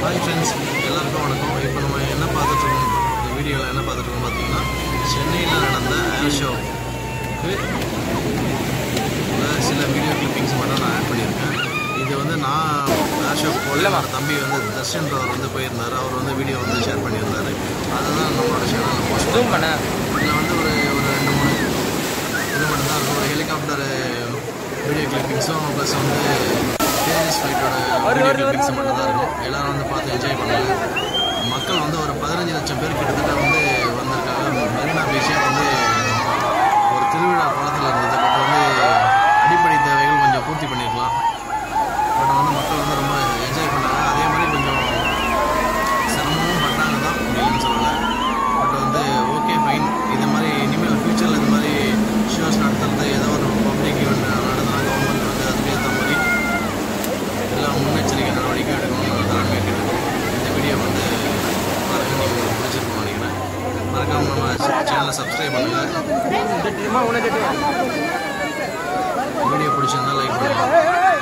hi friends எல்லாருக்கும் வணக்கம் இப்போ நம்ம என்ன பார்த்துட்ருக்கோம் இந்த வீடியோவில் என்ன பார்த்துட்ருக்கோம் பார்த்தீங்கன்னா சென்னையில் நடந்த ஏர் ஷோக்கு சில வீடியோ கிளிப்பிங்ஸ் மட்டும் நான் ஆட் பண்ணியிருக்கேன் இது வந்து நான் ஏர் ஷோ போல என்னோட தம்பி வந்து தர்ஷன் அவர் வந்து போயிருந்தார் அவர் வந்து வீடியோ வந்து ஷேர் பண்ணியிருந்தார் அதுதான் நம்மளோட சேனலில் போஸ்ட் ஜூம் பண்ண இதில் வந்து ஒரு ஒரு ரெண்டு மூணு இது மட்டும் தான் இருக்கும் ஒரு ஹெலிகாப்டர் வீடியோ கிளிப்பிங்ஸும் ப்ளஸ் வந்து தேஜஸ் ஃப்ளைட்டோட வீடியோ கிளிப்பிங்ஸும் மட்டும் தான் இருக்கும் எல்லாரும் வந்து பார்த்து என்ஜாய் பண்ணுவாங்க மக்கள் வந்து ஒரு பதினஞ்சு லட்சம் பேர் கிட்டத்தட்ட வந்து வந்திருக்காங்க மெரினா பீச்சே வந்து ஒரு திருவிழா குளத்தில் இருந்தது பட் வந்து அடிப்படை தேவைகள் கொஞ்சம் பூர்த்தி பண்ணியிருக்கலாம் பட் வந்து மக்கள் வந்து ரொம்ப என்ஜாய் பண்ணாங்க அதே மாதிரி கொஞ்சம் சிரமமும் பட்டாங்க தான் இல்லைன்னு சொல்லலை பட் வந்து ஓகே ஃபைன் இது மாதிரி இனிமேல் ஃப்யூச்சரில் இது மாதிரி ஷோஸ் நடத்துறது ஏதோ ஒரு பப்ளிக் ஈவெண்ட் நடந்தால் கவர்மெண்ட் வந்து அதுக்கேற்ற மாதிரி எல்லா முன்னெச்சரிக்கை நடவடிக்கை எடுக்கணும்னு நான் தலைமை கேட்டுக்கிறோம் இந்த வீடியோ வந்து பாருங்க நீங்கள் பிடிச்சிருக்கோம் நினைக்கிறேன் மறக்காம நம்ம சேனலை சப்ஸ்கிரைப் பண்ணுங்கள் உனக்கு வீடியோ பிடிச்சிருந்தா லைக் பண்ணுங்கள்